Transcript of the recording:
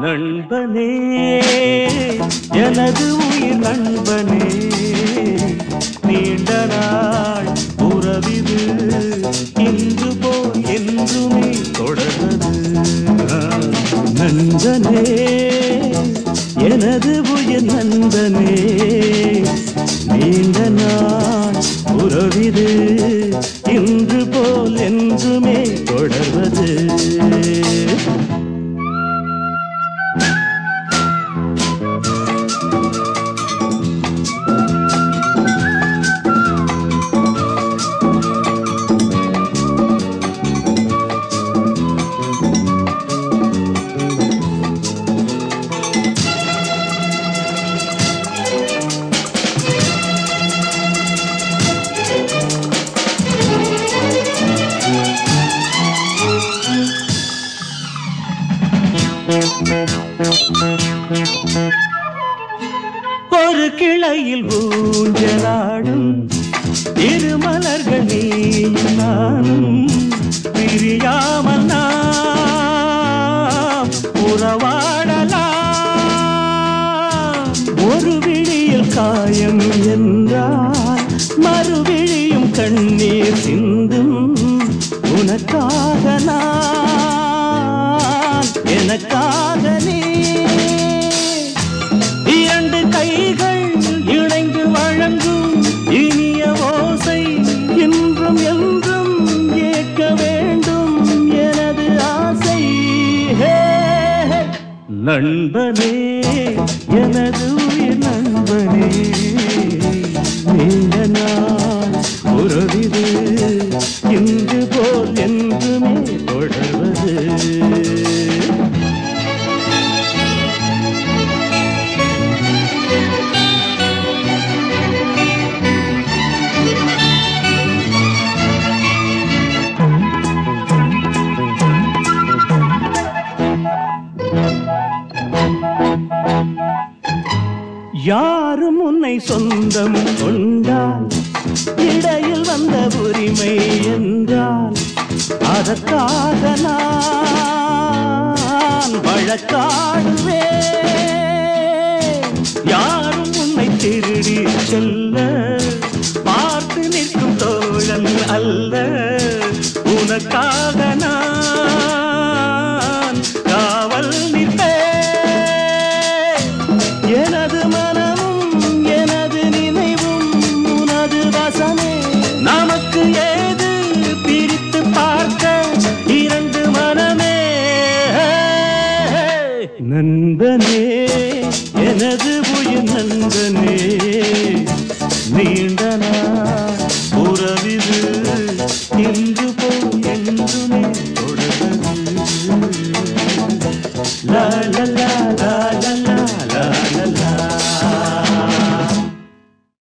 நண்பனே எனது உயிர் நண்பனே நீண்ட நாள் உறவிது இன்று போல் என்றுமே தொடர்வது நண்பனே எனது உயிர் நண்பனே நீண்ட நாள் உறவிது இன்று போல் என்றுமே தொடர்வது ஒரு கிளையில் ஊஞ்சலாடும் இருமலர்கள் நீயும் நானும் பிரியாமல் நாம் உறவாடலாம் ஒரு விழியில் காயம் என்றால் மறுவிழியும் கண்ணீர் சிந்தும் உனக்காக நான் எனக்காக நீ இரண்டு கைகள் இணைந்து வழங்கும் இனிய ஓசை இன்றும் என்றும் ஏற்க வேண்டும் எனது ஆசை ஹே, ஹே. நண்பனே எனது உயிர் நண்பனே நீண்ட நாள் உறவிது இன்று போல் என்றுமே தொடர்வது யாரும் உன்னை சொந்தம் கொண்டால் இடையில் வந்த உரிமை என்றால் அதற்காக நான் வழக்காடுவேன் யாரும் உன்னை திருடி செல்ல பார்த்து நிற்கும் தோழன் அல்ல உனக்காக நான் காவல் நிற்பேன் எனது மனமும் எனது நினைவும் உனது வசமே நமக்கு ஏது பிரித்து பார்க்க இரண்டு மனமே நண்பனே